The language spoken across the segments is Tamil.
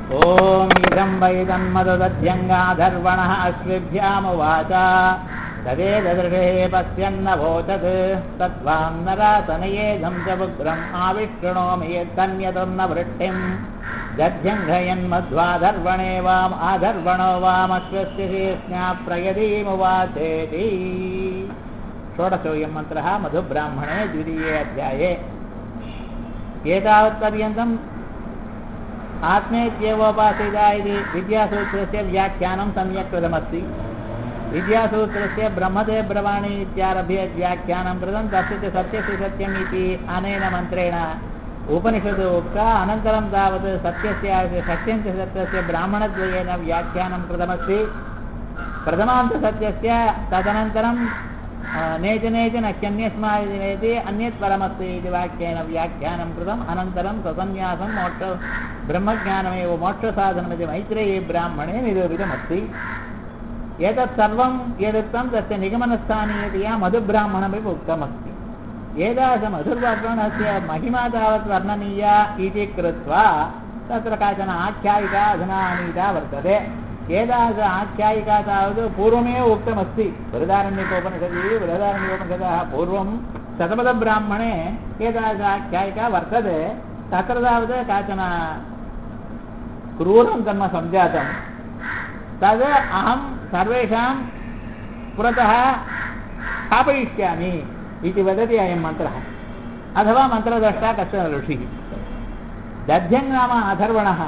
ॐ इदं वैदन्मदध्यङ्गाधर्वणः अश्विभ्यामुवाच तदेदृशे पश्यन्नभोचत् तद्वां नरातनयेदं च उग्रम् आविष्णोमि यत्तन्यतन्न वृष्टिम् दध्यङ्घयन्मध्वाधर्वणे वाम् आधर्वणो वामश्वस्य शेष्ण्या प्रयदीमुवाचेति षोडशोऽयं मन्त्रः मधुब्राह्मणे द्वितीये अध्याये एतावत्पर्यन्तम् आत्मेत्येवोपासिता इति विद्यासूत्रस्य व्याख्यानं सम्यक् कृतमस्ति विद्यासूत्रस्य ब्रह्मदे ब्रवाणि इत्यारभ्य व्याख्यानं कृतं तस्य च सत्यस्य सत्यम् इति अनेन मन्त्रेण उपनिषद् उक्ता अनन्तरं तावत् सत्यस्य सत्यं च सत्यस्य ब्राह्मणद्वयेन व्याख्यानं कृतमस्ति प्रथमान्तसत्यस्य तदनन्तरं नेच नेच नह्यन्यस्मादिनेति अन्यत् परमस्ति इति वाक्येन व्याख्यानं कृतम् अनन्तरं स्वसन्न्यासं मोक्ष ब्रह्मज्ञानमेव मोक्षसाधनमिति मैत्रेयी ब्राह्मणे निरूपितमस्ति एतत् सर्वं यदुक्तं तस्य निगमनस्थानीयतया मधुब्राह्मणमिति उक्तमस्ति एतादृशमधुर्ब्राह्मणस्य महिमा तावत् वर्णनीया इति कृत्वा तत्र काचन आख्यायिका अधुना आनीता वर्तते एतादृश आख्यायिका तावत् पूर्वमेव उक्तमस्ति बृहदारण्यकोपनिषदि बृहदारण्योपनिषदः पूर्वं शतपथब्राह्मणे एतादृश आख्यायिका वर्तते तत्र तावत् काचन क्रूरं कर्म सञ्जातं तद् अहं सर्वेषां पुरतः स्थापयिष्यामि इति वदति अयं मन्त्रः अथवा मन्त्रद्रष्टा कश्चन ऋषिः दध्यं नाम अथर्वणः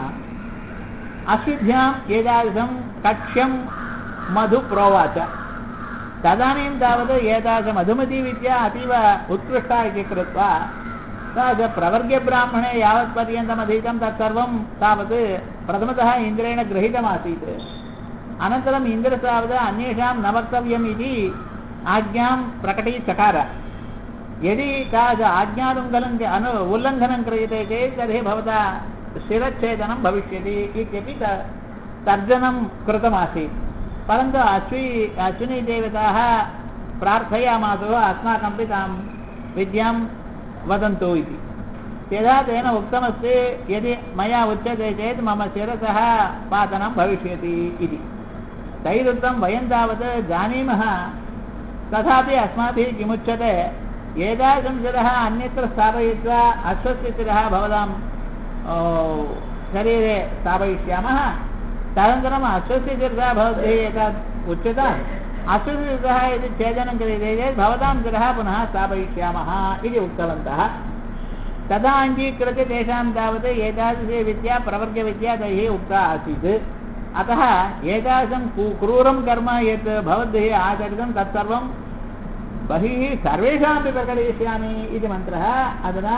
अश्विभ्याम् एतादृशं कक्ष्यं मधु प्रोवाच तदानीं तावत् एतादृश मधुमतीविद्या अतीव उत्कृष्टा इति कृत्वा स प्रवर्ग्यब्राह्मणे यावत्पर्यन्तम् अधीतं तत्सर्वं तावत् प्रथमतः इन्द्रेण गृहीतमासीत् अनन्तरम् इन्द्रः तावत् अन्येषां न वक्तव्यम् इति आज्ञां प्रकटीचकार यदि तादृश आज्ञानुल्लङ्घ अनु उल्लङ्घनं क्रियते चेत् तर्हि भवता शिरच्छेदनं भविष्यति इत्यपि तर्जनं कृतमासीत् परन्तु अश्वी अश्विनीदेवताः प्रार्थयामासु अस्माकमपि तां विद्यां वदन्तु इति यदा तेन उक्तमस्ति यदि मया उच्यते चेत् मम शिरसः पातनं भविष्यति इति तैरुक्तं वयं तावत् जानीमः तथापि अस्माभिः किमुच्यते एतादृशं शिरः अन्यत्र स्थापयित्वा अश्वस्य शिरः भवतां शरीरे स्थापयिष्यामः तदनन्तरम् अश्वस्य शिरसः भवद्भिः एतत् उच्यताम् अश्वस्य शिरसः यदि छेदनं क्रियते चेत् भवतां शिरः पुनः स्थापयिष्यामः इति उक्तवन्तः तदा अङ्गीकृत्य तेषां तावत् एतादृशी विद्या प्रवर्गविद्या तैः उक्ता आसीत् अतः एतादृशं क्रूरं कर्म यत् भवद्भिः आचरितं तत्सर्वं बहिः सर्वेषामपि प्रकटयिष्यामि इति मन्त्रः अधुना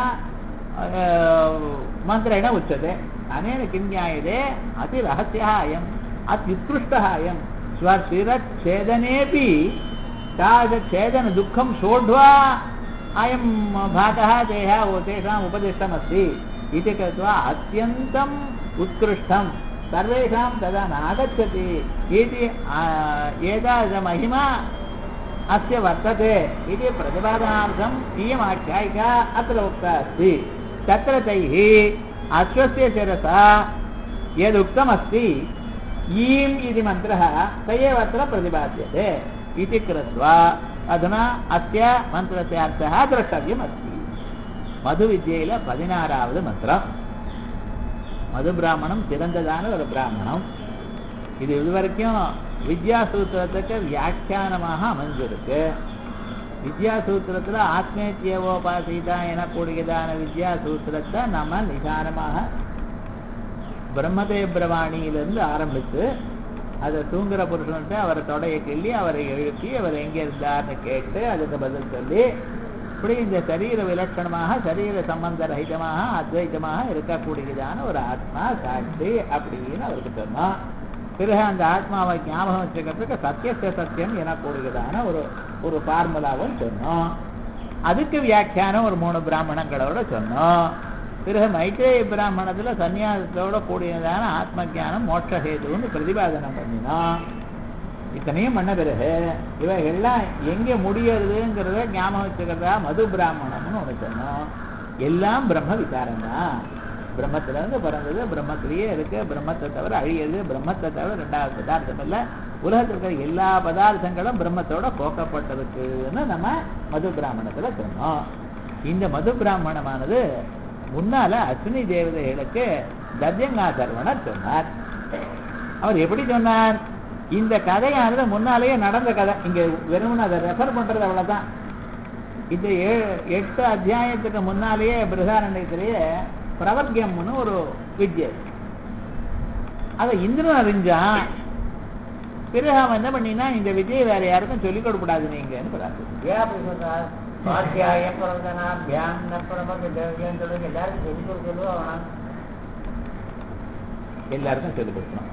मन्त्रेण उच्यते अनेन किं ज्ञायते अतिरहस्यः अयम् अत्युत्कृष्टः अयं स्वशिरच्छेदनेपि तादृशच्छेदनदुःखं सोढ्वा अयं भागः तेः तेषाम् उपदिष्टमस्ति इति कृत्वा अत्यन्तम् उत्कृष्टं सर्वेषां तदा नागच्छति इति एतादृशमहिमा अस्य वर्तते इति प्रतिपादनार्थम् इयम् आख्यायिका अत्र उक्ता अस्ति तत्र तैः अश्वस्य शिरसा यदुक्तमस्ति ईम् इति मन्त्रः स एव अत्र प्रतिपाद्यते इति कृत्वा अधुना अस्य மந்திரத்தை அர்த்தः द्रष्टव्यम् अस्ति மதுவித்யில பதினாறாவது மந்திரம் மது பிராமணம் சிறந்ததான ஒரு பிராமணம் இது இதுவரைக்கும் வித்யாசூத்திரத்துக்கு வியாக்கியானமாக அமைஞ்சிருக்கு வித்யாசூத்திரத்தில் ஆத்மேத்தியவோபாசிதா எனக்கூடியதான வித்யாசூத்திரத்தை நம்ம நிதானமாக பிரம்மதே பிரவாணியிலிருந்து ஆரம்பித்து அதை தூங்குற புருஷன்ட்டு அவரை தொடையை கிள்ளி அவரை எழுப்பி அவர் எங்கே இருந்தார்னு கேட்டு அதுக்கு பதில் சொல்லி இப்படி இந்த சரீர விலட்சணமாக சரீர சம்பந்த ரகிதமாக அத்வைத்தமாக இருக்கக்கூடியதான ஒரு ஆத்மா சாட்சி அப்படின்னு அவருக்கு சொன்னோம் பிறகு அந்த ஆத்மாவை ஞாபகம் வச்சுக்கிறதுக்கு சத்தியச சத்தியம் எனக்கூடியதான ஒரு ஒரு ஃபார்முலாவும் சொன்னோம் அதுக்கு வியாக்கியானம் ஒரு மூணு பிராமணங்களோட சொன்னோம் பிறகு மைத்ரேய பிராமணத்தில் சன்னியாசத்தோட கூடியதான ஆத்ம ஜானம் மோட்சஹேதுன்னு பிரதிபாதனம் பண்ணினோம் இத்தனையும் பண்ண பிறகு இவைகள்லாம் எங்கே முடியறதுங்கிறத ஞாபகம் வச்சுக்கிறதா மது பிராமணம்னு ஒன்று சொன்னோம் எல்லாம் பிரம்ம விசாரம் தான் பிரம்மத்துல இருந்து பிறந்தது பிரம்மத்திலேயே இருக்கு பிரம்மத்தை தவிர அழியது பிரம்மத்தை தவிர ரெண்டாவது பதார்த்தம் இல்ல உலகத்தில் இருக்கிற எல்லா பதார்த்தங்களும் பிரம்மத்தோட போக்கப்பட்டிருக்குன்னு நம்ம மது பிராமணத்துல சொன்னோம் இந்த மது பிராமணமானது முன்னால அஸ்வினி தேவதைகளுக்கு தத்யங்கா சர்வணர் சொன்னார் அவர் எப்படி சொன்னார் இந்த கதையானது முன்னாலேயே நடந்த கதை இங்க வெறும் அதை ரெஃபர் பண்றது அவ்வளவுதான் இந்த ஏழு எட்டு அத்தியாயத்துக்கு முன்னாலேயே பிரதாரண்யத்திலேயே பிரவர்க்கியம்னு ஒரு வித்யை அதை இந்திரன் அறிஞ்சான் பிறகு அவன் என்ன பண்ணினா இந்த விஜயை வேற யாருக்கும் சொல்லிக் கொடுக்கூடாது நீங்கன்னு பிரார்த்தனை ஏன் அப்படி சொல்றார் சுவாத்தியாய பிரவர்த்தனா தியான பிரமக தேவியம் சொல்லுங்க எல்லாருக்கும் சொல்லி கொடுக்கணும் அவனா எல்லாருக்கும் சொல்லிக் கொடுக்கணும்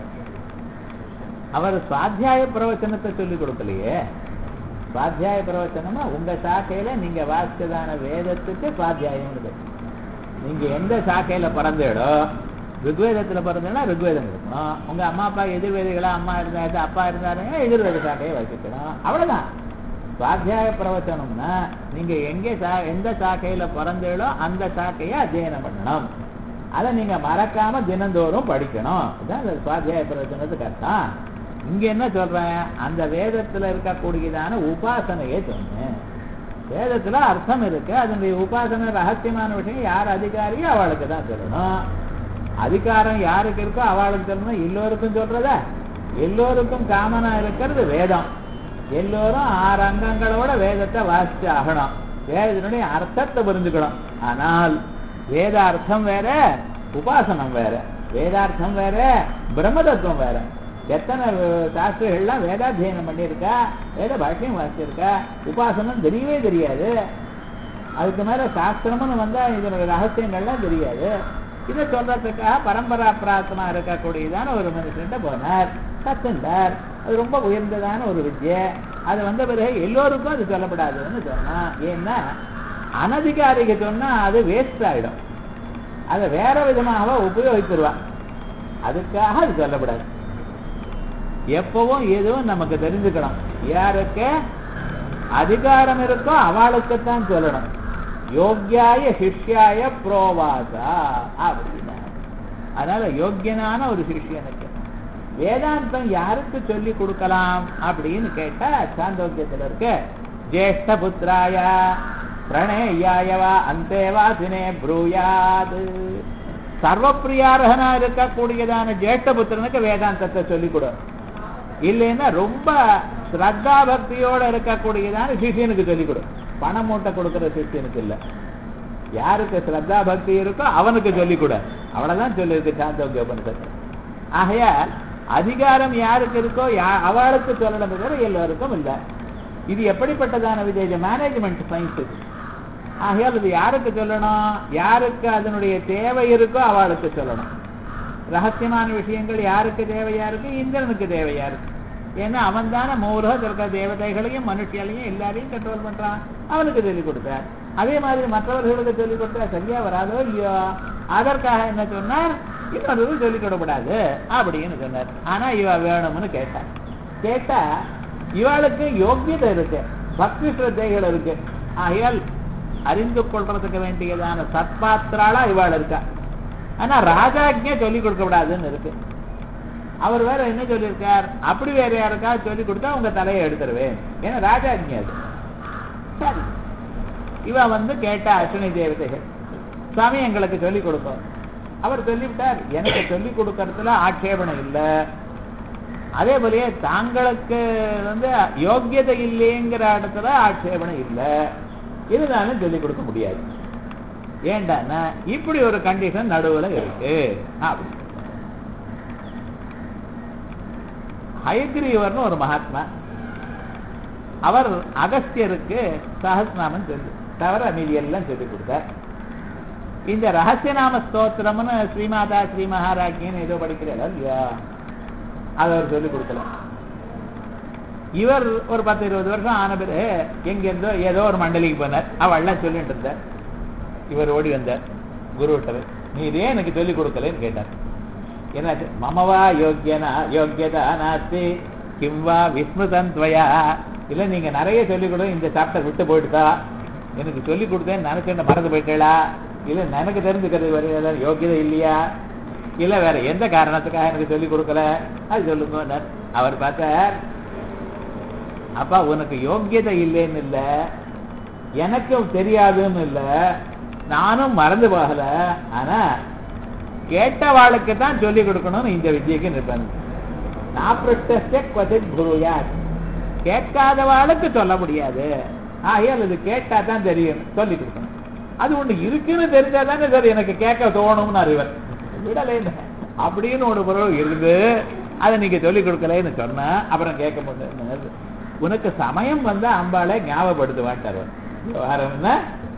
அவர் சுவாத்தியாய பிரவச்சனத்தை சொல்லிக் கொடுக்கலையே சுவாத்தியாய பிரவச்சனம்னா உங்க சாக்கையில நீங்க வாசிச்சதான வேதத்துக்கு சுவாத்தியாயம் இருக்கு நீங்க எந்த சாக்கையில பிறந்தேடோ ருக்வேதத்துல பிறந்தேன்னா ருக்வேதம் இருக்கணும் உங்க அம்மா அப்பா எதிர்வேதிகளா அம்மா இருந்தாரு அப்பா இருந்தாருங்க எதிர்வேத சாக்கையை வச்சுக்கணும் அவ்வளவுதான் சுவாத்தியாய பிரவச்சனம்னா நீங்க எங்க சா எந்த சாக்கையில பிறந்தேளோ அந்த சாக்கையை அத்தியனம் பண்ணணும் அதை நீங்க மறக்காம தினந்தோறும் படிக்கணும் இதான் இந்த சுவாத்தியாய பிரவச்சனத்துக்கு அர்த்தம் இங்க என்ன சொல்றேன் அந்த வேதத்துல இருக்கக்கூடியதான உபாசனையை சொன்னேன் வேதத்துல அர்த்தம் இருக்கு அதனுடைய உபாசனை ரகசியமான விஷயம் யார் அதிகாரியோ அவளுக்கு தான் சொல்லணும் அதிகாரம் யாருக்கு இருக்கோ அவளுக்கு சொல்லணும் எல்லோருக்கும் சொல்றதா எல்லோருக்கும் காமனா இருக்கிறது வேதம் எல்லோரும் ஆறு அங்கங்களோட வேதத்தை வாசிச்சு ஆகணும் வேதத்தினுடைய அர்த்தத்தை புரிஞ்சுக்கணும் ஆனால் வேத அர்த்தம் வேற உபாசனம் வேற வேதார்த்தம் வேற பிரம்மதத்துவம் வேற எத்தனை சாஸ்திரிகள்லாம் வேதாத்தியனம் பண்ணியிருக்கா வேத பாஷ்யம் வாசிச்சிருக்கா உபாசனம் தெரியவே தெரியாது அதுக்கு மேல சாஸ்திரம்னு வந்தா இதனுடைய ரகசியங்கள்லாம் தெரியாது இதை சொல்றதுக்காக பரம்பரா பிரார்த்தமா இருக்கக்கூடியதான ஒரு மனுஷன்ட்ட போனார் கத்துண்டார் அது ரொம்ப உயர்ந்ததான ஒரு வித்யை அது வந்த பிறகு எல்லோருக்கும் அது சொல்லப்படாதுன்னு சொன்னா ஏன்னா அனதிகாரிக்கு சொன்னா அது வேஸ்ட் ஆயிடும் அதை வேற விதமாக உபயோகித்துருவா அதுக்காக அது சொல்லப்படாது எப்பவும் எதுவும் நமக்கு தெரிஞ்சுக்கணும் யாருக்கு அதிகாரம் இருக்கோ அவளுக்குத்தான் சொல்லணும் யோக்கியாய சிஷ்யாய புரோவாசா அப்படின்னா அதனால யோக்கியனான ஒரு சிஷ்யனுக்கு வேதாந்தம் யாருக்கு சொல்லி கொடுக்கலாம் அப்படின்னு கேட்டா சாந்தோக்கியத்துல இருக்க ஜேஷ்ட புத்திராய பிரணேயாயவா அந்தேவாசினே ப்ரூயாது சர்வப்பிரியாரகனா இருக்கக்கூடியதான ஜேஷ்ட புத்திரனுக்கு வேதாந்தத்தை சொல்லிக் கொடு இல்லைன்னா ரொம்ப ஸ்ரத்தா பக்தியோட இருக்கக்கூடியதான சிஷியனுக்கு சொல்லிக் கொடு பணம் மூட்டை கொடுக்கிற சிஷியனுக்கு இல்ல யாருக்கு ஸ்ரத்தா பக்தி இருக்கோ அவனுக்கு சொல்லிக் கொடு அவ்வளவுதான் சொல்லியிருக்கு சாந்தோக்கிய உபனிஷத்து ஆகையால் அதிகாரம் யாருக்கு இருக்கோ யா- அவளுக்கு சொல்லணும் தவிர எல்லோருக்கும் இல்ல இது எப்படிப்பட்டதான விஜய் மேனேஜ்மெண்ட் சயின்ஸ் ஆகையால் இது யாருக்கு சொல்லணும் யாருக்கு அதனுடைய தேவை இருக்கோ அவளுக்கு சொல்லணும் ரகசியமான விஷயங்கள் யாருக்கு தேவையா இருக்கு இந்திரனுக்கு தேவையா இருக்கு ஏன்னா அவன் தானே மூலகத்தில் இருக்கிற தேவதைகளையும் மனுஷியலையும் எல்லாரையும் கண்ட்ரோல் பண்றான் அவனுக்கு சொல்லிக் கொடுத்தார் அதே மாதிரி மற்றவர்களுக்கு சொல்லிக் கொடுத்தா சரியா வராதோ இல்லையோ அதற்காக என்ன சொன்னார் இன்னொரு சொல்லிக் கொடுக்கூடாது அப்படின்னு சொன்னார் ஆனா இவ வேணும்னு கேட்டா கேட்டா இவளுக்கு யோக்கியதை இருக்கு பக்தி ஸ்ரத்தைகள் இருக்கு ஆகையால் அறிந்து கொள்றதுக்கு வேண்டியதான சத்பாத்திராளா இவாள் இருக்கா ஆனா ராஜாக்கே சொல்லிக் கொடுக்க கூடாதுன்னு இருக்கு அவர் வேற என்ன சொல்லியிருக்கார் அப்படி வேற யாருக்கா சொல்லி கொடுத்தா உங்க தலையை எடுத்துருவேன் ஏன்னா ராஜாஜ்ஞி அது சரி இவ வந்து கேட்டா அஸ்வினி தேவதைகள் சுவாமி எங்களுக்கு சொல்லிக் கொடுக்கும் அவர் சொல்லிவிட்டார் எனக்கு சொல்லிக் கொடுக்கறதுல ஆட்சேபணம் இல்லை அதே போலயே தாங்களுக்கு வந்து யோக்கியதை இல்லைங்கிற இடத்துல ஆட்சேபணம் இல்லை இருந்தாலும் சொல்லிக் கொடுக்க முடியாது ஏண்டான்னா இப்படி ஒரு கண்டிஷன் நடுவுல இருக்கு அப்படி ஹயக்ரீவர்னு ஒரு மகாத்மா அவர் அகஸ்தியருக்கு சஹஸ்நாமம் சொல்லி தவிர மீதி எல்லாம் சொல்லிக் கொடுத்தார் இந்த ரகசியநாம ஸ்தோத்திரம்னு ஸ்ரீமாதா ஸ்ரீ மகாராஜின்னு ஏதோ படிக்கிறார் இல்லையா அதை அவர் சொல்லிக் கொடுக்கல இவர் ஒரு பத்து இருபது வருஷம் ஆன பிறகு எங்கிருந்தோ ஏதோ ஒரு மண்டலிக்கு போனார் அவள்லாம் சொல்லிட்டு இருந்தார் இவர் ஓடி வந்தார் குரு விட்டவர் நீ இதே எனக்கு சொல்லிக் கொடுக்கலன்னு கேட்டார் என்னாச்சு மமவா யோக்கியனா யோக்கியதா நாஸ்தி கிம்வா விஸ்மிருதன் துவயா இல்ல நீங்க நிறைய சொல்லிக் கொடு இந்த சாப்டர் விட்டு போயிடுதா எனக்கு சொல்லிக் கொடுத்தேன் நினைச்சு மறந்து போயிட்டா இல்ல எனக்கு தெரிஞ்சுக்கிறது வேற ஏதாவது யோக்கியதை இல்லையா இல்ல வேற எந்த காரணத்துக்காக எனக்கு சொல்லி கொடுக்கல அது சொல்லுங்க அவர் பார்த்தார் அப்பா உனக்கு யோக்கியதை இல்லைன்னு இல்ல எனக்கும் தெரியாதுன்னு இல்ல நானும் மறந்து போகல ஆனா கேட்டவாளுக்கு தான் சொல்லி கொடுக்கணும்னு இந்த வித்தியக்கு நிர்பந்தம் நான் பிரஷ்டஸ்ய கொதித் குருயாத் கேட்காதவாளுக்கு சொல்ல முடியாது ஆகையால் அது கேட்டா தான் தெரியும் சொல்லி கொடுக்கணும் அது ஒண்ணு இருக்குன்னு தெரிஞ்சா தானே சார் எனக்கு கேட்க தோணும்னு அறிவர் விடலை அப்படின்னு ஒரு பொருள் இருந்து அதை நீங்க சொல்லி கொடுக்கலன்னு சொன்னா அப்புறம் கேட்க முடியாது உனக்கு சமயம் வந்தா அம்பாளை ஞாபகப்படுத்துவாட்டார் விவகாரம்னா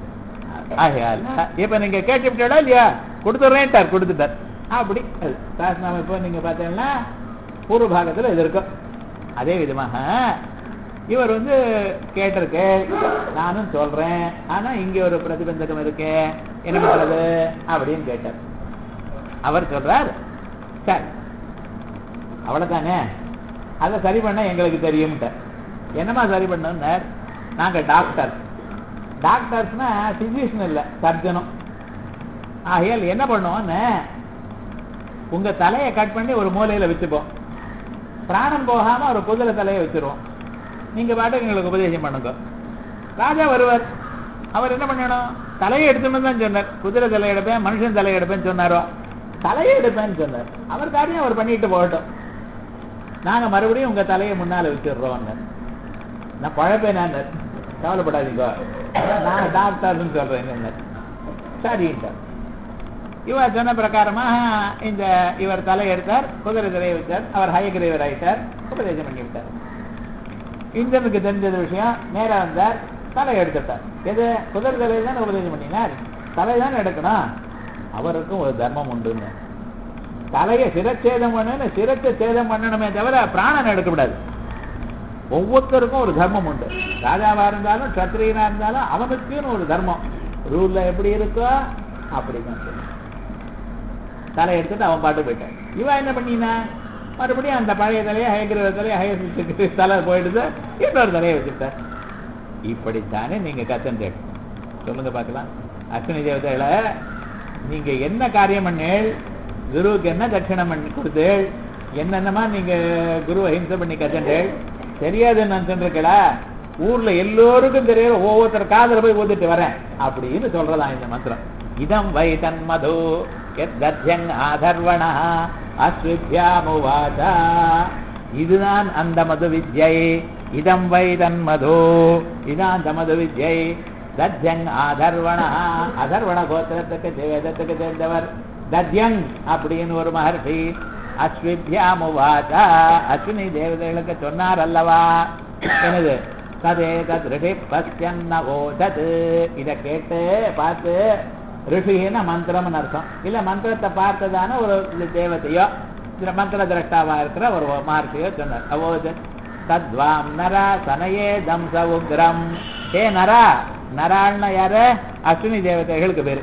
ஆகையால இப்ப நீங்க கேட்டுவிட்டாடா இல்லையா கொடுத்துட்றேன்ட்டார் கொடுத்துட்டார் அப்படி அது சாஸ்திரம் இப்போ நீங்க பார்த்தீங்கன்னா பூர்வ பாகத்துல இது இருக்கும் அதே விதமாக இவர் வந்து கேட்டிருக்கு நானும் சொல்றேன் ஆனா இங்க ஒரு பிரதிபந்தகம் இருக்கு என்ன பண்றது அப்படின்னு கேட்டார் அவர் சொல்றார் சரி அவ்வளவுதானே அதை சரி பண்ண எங்களுக்கு தெரியும்ட்டார் என்னமா சரி பண்ணார் நாங்க டாக்டர் டாக்டர்ஸ்னா பிசிஷியன் இல்ல சர்ஜனும் ஆகையால் என்ன பண்ணுவோம்னு உங்க தலையை கட் பண்ணி ஒரு மூலையில வச்சுப்போம் பிராணம் போகாம ஒரு குதிரை தலையை வச்சிருவோம் நீங்க பாட்டு எங்களுக்கு உபதேசம் பண்ணுங்க ராஜா வருவார் அவர் என்ன பண்ணணும் தலையை எடுத்துன்னு தான் சொன்னார் குதிரை தலை எடுப்பேன் மனுஷன் தலை எடுப்பேன்னு சொன்னாரோ தலையை எடுப்பேன்னு சொன்னார் அவர் காரியம் அவர் பண்ணிட்டு போகட்டும் நாங்க மறுபடியும் உங்க தலையை முன்னால வச்சிடுறோம் நான் பழப்பேன் நான் கவலைப்படாதீங்க நான் டாக்டர்னு சொல்றேன் சரின்ட்டார் இவர் சொன்ன பிரகாரமாக இந்த இவர் தலை எடுத்தார் குதிரை தலையை வச்சார் அவர் ஹயகிரேவர் ஆயிட்டார் உபதேசம் பண்ணி விட்டார் இந்திரனுக்கு தெரிஞ்சது விஷயம் நேரா வந்தார் தலை எடுத்துட்டார் எது குதிரை தலையை தான் உபதேசம் பண்ணினார் தலை தான் எடுக்கணும் அவருக்கும் ஒரு தர்மம் உண்டுன்னு தலையை சிரச்சேதம் பண்ணணும் சிரச்ச சேதம் பண்ணணுமே தவிர பிராணன் எடுக்கக்கூடாது ஒவ்வொருத்தருக்கும் ஒரு தர்மம் உண்டு ராஜாவா இருந்தாலும் சத்திரியனா இருந்தாலும் அவனுக்குன்னு ஒரு தர்மம் ரூல்ல எப்படி இருக்கோ அப்படிதான் சொல்லு தலை எடுத்துட்டு அவன் பாட்டு போயிட்டான் இவன் என்ன பண்ணினா மறுபடியும் அந்த பழைய தலையை ஹயக்கிற தலையை ஹய தலை போயிடுது இன்னொரு தலையை வச்சுட்டார் இப்படித்தானே நீங்க கத்தன் தேடும் சொல்லுங்க பார்க்கலாம் அஸ்வினி தேவதைகளை நீங்க என்ன காரியம் பண்ணேள் குருவுக்கு என்ன தட்சிணம் பண்ணி கொடுத்தேள் என்னென்னமா நீங்க குருவை ஹிம்சை பண்ணி கத்தண்டேள் தெரியாதுன்னு நினைச்சுருக்கல ஊர்ல எல்லோருக்கும் தெரியாது ஒவ்வொருத்தர் காதல போய் ஊதிட்டு வரேன் அப்படின்னு சொல்றதா இந்த மந்திரம் இதம் வை தன் மது எத்யங் ஆதர்வண அஸ்வித்யாமுவாச்சா இதுதான் அந்த மது வித்யை இதம் வை தன் மது இதான் அந்த மது வித்யை தத்யங் ஆதர்வண அதர்வண கோத்திரத்துக்கு வேதத்துக்கு சேர்ந்தவர் தத்யங் அப்படின்னு ஒரு மகர்ஷி அஸ்வித்யாமுவாச்சா அஸ்வினி தேவதைகளுக்கு சொன்னார் அல்லவா எனது ததே தத் ரிஷி பஸ்யன்னவோதத் இதை கேட்டு பார்த்து ரிஷின்னு மந்திரம்னு அர்த்தம் இல்ல மந்திரத்தை பார்த்ததான ஒரு தேவதையோ இதுல மந்திர திரஷ்டாவா இருக்கிற ஒரு மகர்ஷியோ சொன்னார் அவோதத் தத்வாம் நரா சனயே தம்ச உக்ரம் ஏ நரா நராள்னா யாரு அஸ்வினி தேவதைகளுக்கு பேரு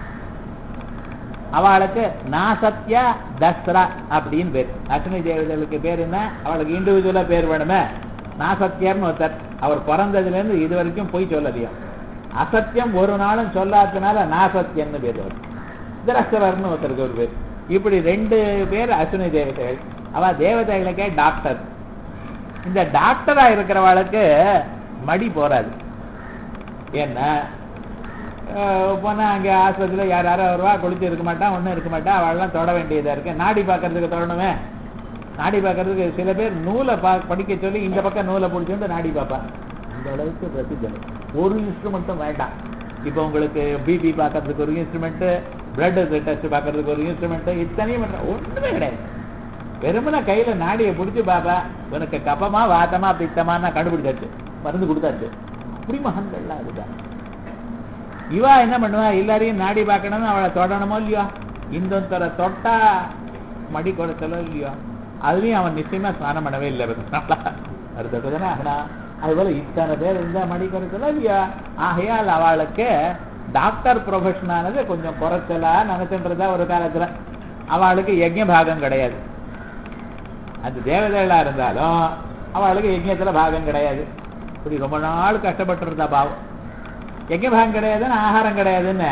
அவளுக்கு நாசத்யா தஸ்ரா அப்படின்னு பேர் அஸ்வினி தேவதைகளுக்கு பேர் என்ன அவளுக்கு இண்டிவிஜுவலா பேர் வேணுமே நாசத்தியர்னு ஒருத்தர் அவர் பிறந்ததுல இருந்து இது வரைக்கும் போய் சொல்லலையும் அசத்தியம் ஒரு நாளும் சொல்லாததுனால நாசத்தியம்னு பேர் வரும் திரஸ்தவர்னு ஒருத்தருக்கு ஒரு பேர் இப்படி ரெண்டு பேர் அஸ்வினி தேவதைகள் அவ தேவதைகளுக்கே டாக்டர் இந்த டாக்டரா இருக்கிறவளுக்கு மடி போறாது ஏன்னா போனா அங்க ஆஸ்பத்திரியில் யார் யாரும் வருவா குளிச்சு இருக்க மாட்டான் ஒன்றும் இருக்க மாட்டா அவள்லாம் தொட வேண்டியதா இருக்கு நாடி பார்க்கறதுக்கு தொடணுமே நாடி பார்க்கறதுக்கு சில பேர் நூலை பா படிக்க சொல்லி இந்த பக்கம் நூலை பிடிச்சிட்டு நாடி பார்ப்பா அந்த அளவுக்கு பிரசித்தம் ஒரு இன்ஸ்ட்ருமெண்ட்டும் வேண்டாம் இப்போ உங்களுக்கு பிபி பார்க்கறதுக்கு ஒரு இன்ஸ்ட்ருமெண்ட் பிளட் டெஸ்ட் பார்க்கறதுக்கு ஒரு இன்ஸ்ட்ருமெண்ட் இத்தனையும் பண்ற ஒண்ணுமே கிடையாது வெறுமன கையில நாடியை பிடிச்சி பாப்பா உனக்கு கப்பமா வாத்தமா பித்தமா கண்டுபிடிச்சாச்சு மருந்து கொடுத்தாச்சு அப்படி மகன்கள்லாம் அதுதான் இவா என்ன பண்ணுவா எல்லாரையும் நாடி பார்க்கணும்னு அவளை தொடணுமோ இல்லையோ இந்த தர தொட்டா மடி கொடுத்தலோ இல்லையோ அதுலயும் அவன் நிச்சயமா ஸ்நானம் பண்ணவே இல்லை அது தொட்டதானே ஆகனா அது போல இத்தனை பேர் இருந்தா மடி கொடுத்தலோ இல்லையா ஆகையால் அவளுக்கு டாக்டர் ப்ரொஃபஷன் ஆனது கொஞ்சம் குறைச்சலா நினைச்சுன்றதா ஒரு காலத்துல அவளுக்கு யஜ்ய பாகம் கிடையாது அது தேவதைகளா இருந்தாலும் அவளுக்கு யஜ்யத்துல பாகம் கிடையாது இப்படி ரொம்ப நாள் கஷ்டப்பட்டு இருந்தா பாவம் யஜ்ய பாகம் கிடையாதுன்னு ஆகாரம் கிடையாதுன்னு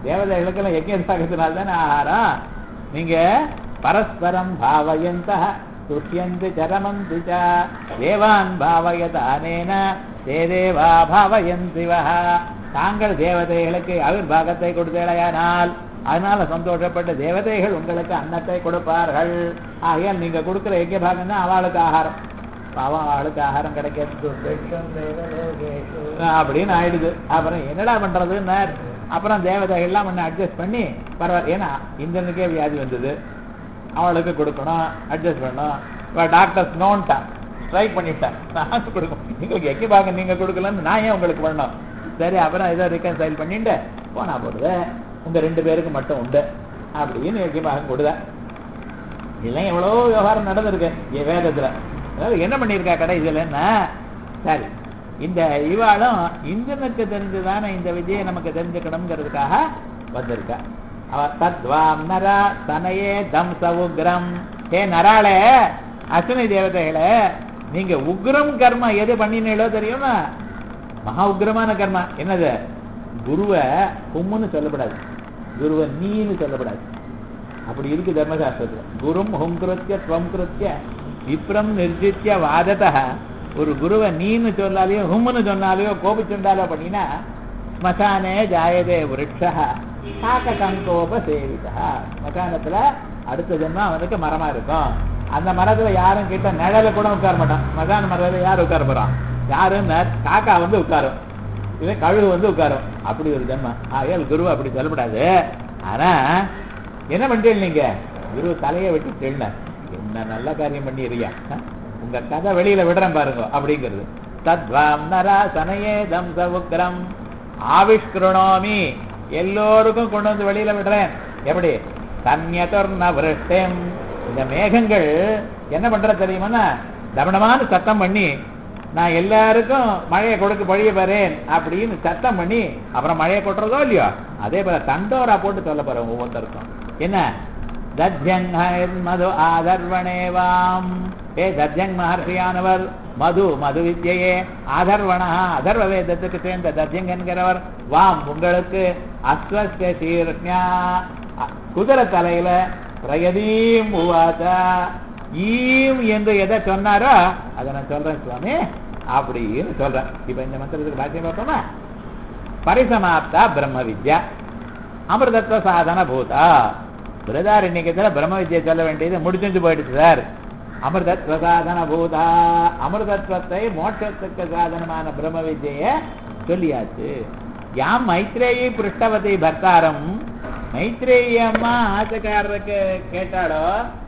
தேவதைகளுக்கெல்லாம் யஜ்யத்தாகத்தினால தானே ஆகாரம் நீங்க பரஸ்பரம் பாவயந்த துஷ்யந்து சரமந்து ச தேவான் பாவயத அனேன தே தேவா பாவயந்தி வஹ தாங்கள் தேவதைகளுக்கு அவிர்வாகத்தை கொடுத்தேடையானால் அதனால சந்தோஷப்பட்ட தேவதைகள் உங்களுக்கு அன்னத்தை கொடுப்பார்கள் ஆகையால் நீங்க கொடுக்கிற யஜ்ய பாகம் தான் அவளுக்கு ஆகாரம் பாவம் அவளுக்கு ஆகாரம் கிடைக்கிறது விஷ்ணும் தேவலோகேஷு அப்படின்னு ஆயிடுது அப்புறம் என்னடா பண்றதுன்னு அப்புறம் தேவதைகள்லாம் ஒன்று அட்ஜஸ்ட் பண்ணி பரவாயில்ல ஏன்னா இந்திரனுக்கே வியாதி வந்தது அவளுக்கு கொடுக்கணும் அட்ஜஸ்ட் பண்ணணும் இப்போ டாக்டர்ஸ் நோன்ட்டா ஸ்ட்ரைக் பண்ணிவிட்டேன் நான் கொடுக்கணும் எங்களுக்கு எக்கி பாக்க நீங்க கொடுக்கலன்னு நான் ஏன் உங்களுக்கு பண்ணணும் சரி அப்புறம் ஏதோ ரிகன்சைல் பண்ணிட்டு போனா போடுது உங்க ரெண்டு பேருக்கு மட்டும் உண்டு அப்படின்னு எக்கி பாகம் கொடுத இதெல்லாம் எவ்வளோ விவகாரம் நடந்திருக்கு என் வேதத்துல அதாவது என்ன பண்ணியிருக்கா கடைசியில் என்ன சரி இந்த இவாளும் இந்திரனுக்கு தெரிஞ்சுதானே இந்த விஜயை நமக்கு தெரிஞ்சுக்கணுங்கிறதுக்காக வந்திருக்கா அவ தத்வாம் நரா தனையே தம் சவுக்ரம் ஹே நராளே அஸ்வினி தேவதைகளே நீங்க உக்ரம் கர்மா எது பண்ணினீங்களோ தெரியுமா மகா உக்ரமான கர்மா என்னது குருவை கும்முன்னு சொல்லப்படாது குருவை நீன்னு சொல்லப்படாது அப்படி இருக்கு தர்மசாஸ்திரத்துல குரும் ஹும் கிருத்திய துவம் கிருத்திய விப்ரம் நிர்ஜித்திய வாதத ஒரு குருவை நீன்னு சொன்னாலையோ ஹும்னு சொன்னாலையோ கோபிச்சுண்டாலோ பண்ணினா ஸ்மசானே ஜாயதே விருட்சா காக்க கங்கோப சேவிதா ஸ்மசானத்துல அடுத்த ஜென்மம் அவனுக்கு மரமா இருக்கும் அந்த மரத்துல யாரும் கிட்ட நிழல கூட உட்கார மாட்டான் ஸ்மசான மரத்துல யார் உட்கார போறான் யாருன்னு காக்கா வந்து உட்காரும் இவன் கழுகு வந்து உட்காரும் அப்படி ஒரு ஜென்மம் ஆகையால் குரு அப்படி சொல்லப்படாது ஆனா என்ன பண்றீங்க நீங்க குரு தலையை வெட்டி தெள்ள என்ன நல்ல காரியம் பண்ணிடுறியா உங்க கதை வெளியில விடுறேன் பாருங்க அப்படிங்கிறது தத்வாம் நரா சனையே தம் சவுக்கிரம் ஆவிஷ்கிருணோமி எல்லோருக்கும் கொண்டு வந்து வெளியில விடுறேன் எப்படி தன்யதொர்ண விருஷ்டம் இந்த மேகங்கள் என்ன பண்ற தெரியுமா தமனமான சத்தம் பண்ணி நான் எல்லாருக்கும் மழையை கொடுக்க பொழிய போறேன் அப்படின்னு சத்தம் பண்ணி அப்புறம் மழையை கொட்டுறதோ இல்லையோ அதே போல தண்டோரா போட்டு சொல்ல போறேன் ஒவ்வொருத்தருக்கும் என்ன தத்யங் மது ஆதர்வணேவாம் ஏ தத்யங் மகர்ஷியானவர் மது மது வித்யையே ஆதர்வணா அதர்வ வேதத்துக்கு சேர்ந்த தத்யங் என்கிறவர் வாம் உங்களுக்கு அஸ்வஸ்த சீர்ஷ்யா குதிரை தலையில பிரயதீம் உவாதா ஈம் என்று எதை சொன்னாரோ அதை நான் சொல்றேன் சுவாமி அப்படின்னு சொல்றேன் இப்ப இந்த மந்திரத்துக்கு பாக்கியம் பார்ப்போமா பரிசமாப்தா பிரம்ம வித்யா அமிர்தத்துவ சாதன பூதா பிரதாரண்யத்துல பிரம்ம வித்யை சொல்ல வேண்டியது முடிச்சுட்டு போயிடுச்சு சார் அமிர்தத்துவ சாதன பூதா அமிர்தத்துவத்தை மோட்சத்துக்கு சாதனமான பிரம்ம வித்ய சொல்லியாச்சு யாம் மைத்ரேயி பிருஷ்டவதி பர்த்தாரம் மைத்ரேயி அம்மா ஆசைக்காரருக்கு கேட்டாலோ